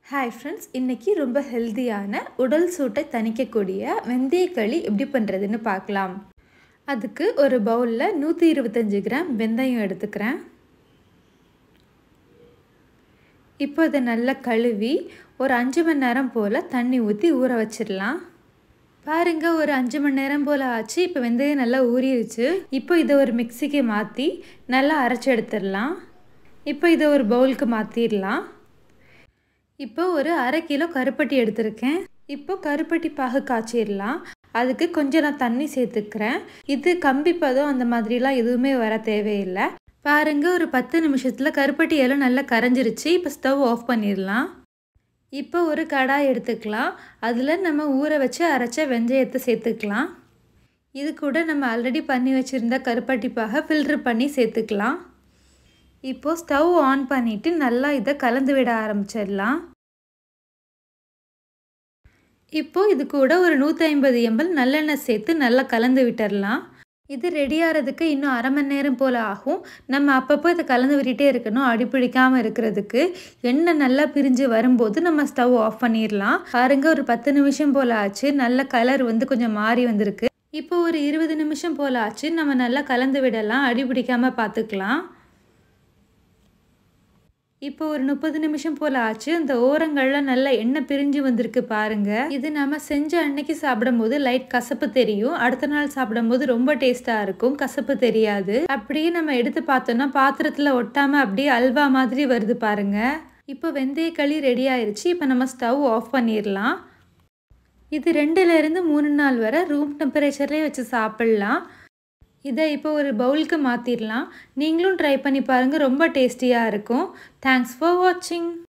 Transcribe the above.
hi friends இன்றைக்கி ரொம்ப ஹெல்த்தியான உடல் சூட்டை தணிக்கக்கூடிய வெந்தயக்களி எப்படி பண்ணுறதுன்னு பார்க்கலாம் அதுக்கு ஒரு பவுலில் நூற்றி இருபத்தஞ்சி கிராம் வெந்தயம் எடுத்துக்கிறேன் இப்போ இதை நல்லா கழுவி ஒரு அஞ்சு மணி நேரம் போல் தண்ணி ஊற்றி ஊற வச்சிடலாம் பாருங்க ஒரு அஞ்சு மணி நேரம் போல் ஆச்சு இப்போ வெந்தயம் நல்லா ஊறிடுச்சு இப்போ இதை ஒரு மிக்சிக்கு மாற்றி நல்லா அரைச்சி எடுத்துடலாம் இப்போ இதை ஒரு பவுலுக்கு மாற்றிடலாம் இப்போ ஒரு அரை கிலோ கருப்பட்டி எடுத்திருக்கேன் இப்போ கருப்பட்டி பாகு காய்ச்சிடலாம் அதுக்கு கொஞ்சம் நான் தண்ணி சேர்த்துக்கிறேன் இது கம்பி பதம் அந்த மாதிரிலாம் எதுவுமே வர தேவையில்லை பாருங்க ஒரு பத்து நிமிஷத்தில் கருப்பட்டி எல்லாம் நல்லா கரைஞ்சிருச்சு இப்போ ஸ்டவ் ஆஃப் பண்ணிடலாம் இப்போ ஒரு கடாய் எடுத்துக்கலாம் அதில் நம்ம ஊற வச்சு அரைச்ச வெந்தயத்தை சேர்த்துக்கலாம் இது கூட நம்ம ஆல்ரெடி பண்ணி வச்சுருந்த கருப்பட்டி பாகை ஃபில்ட்ரு பண்ணி சேர்த்துக்கலாம் இப்போது ஸ்டவ் ஆன் பண்ணிவிட்டு நல்லா இதை கலந்து விட ஆரம்பிச்சிடலாம் இப்போது இது கூட ஒரு நூற்றி ஐம்பது எம்எல் நல்லெண்ணெய் சேர்த்து நல்லா கலந்து விட்டுடலாம் இது ரெடி ஆகிறதுக்கு இன்னும் அரை மணி நேரம் போல் ஆகும் நம்ம அப்பப்போ இதை கலந்து விட்டுட்டே இருக்கணும் அடிப்பிடிக்காமல் இருக்கிறதுக்கு எண்ணெய் நல்லா பிரிஞ்சு வரும்போது நம்ம ஸ்டவ் ஆஃப் பண்ணிடலாம் பாருங்க ஒரு பத்து நிமிஷம் போல் ஆச்சு நல்ல கலர் வந்து கொஞ்சம் மாறி வந்திருக்கு இப்போ ஒரு இருபது நிமிஷம் போல் ஆச்சு நம்ம நல்லா கலந்து விடலாம் அடிப்பிடிக்காமல் பார்த்துக்கலாம் இப்போ ஒரு முப்பது நிமிஷம் போல் ஆச்சு அந்த ஓரங்கள்லாம் நல்லா எண்ணெய் பிரிஞ்சு வந்திருக்கு பாருங்க இது நம்ம செஞ்ச அன்னைக்கு சாப்பிடும்போது லைட் கசப்பு தெரியும் அடுத்த நாள் சாப்பிடும்போது ரொம்ப டேஸ்டா இருக்கும் கசப்பு தெரியாது அப்படியே நம்ம எடுத்து பார்த்தோம்னா பாத்திரத்துல ஒட்டாம அப்படியே அல்வா மாதிரி வருது பாருங்க இப்போ வெந்தய களி ரெடி ஆயிருச்சு இப்போ நம்ம ஸ்டவ் ஆஃப் பண்ணிடலாம் இது ரெண்டுலேருந்து மூணு நாள் வரை ரூம் டெம்பரேச்சர்லேயே வச்சு சாப்பிட்லாம் இதை இப்போ ஒரு பவுலுக்கு மாற்றிடலாம் நீங்களும் ட்ரை பண்ணி பாருங்கள் ரொம்ப டேஸ்டியாக இருக்கும் தேங்க்ஸ் ஃபார் வாட்சிங்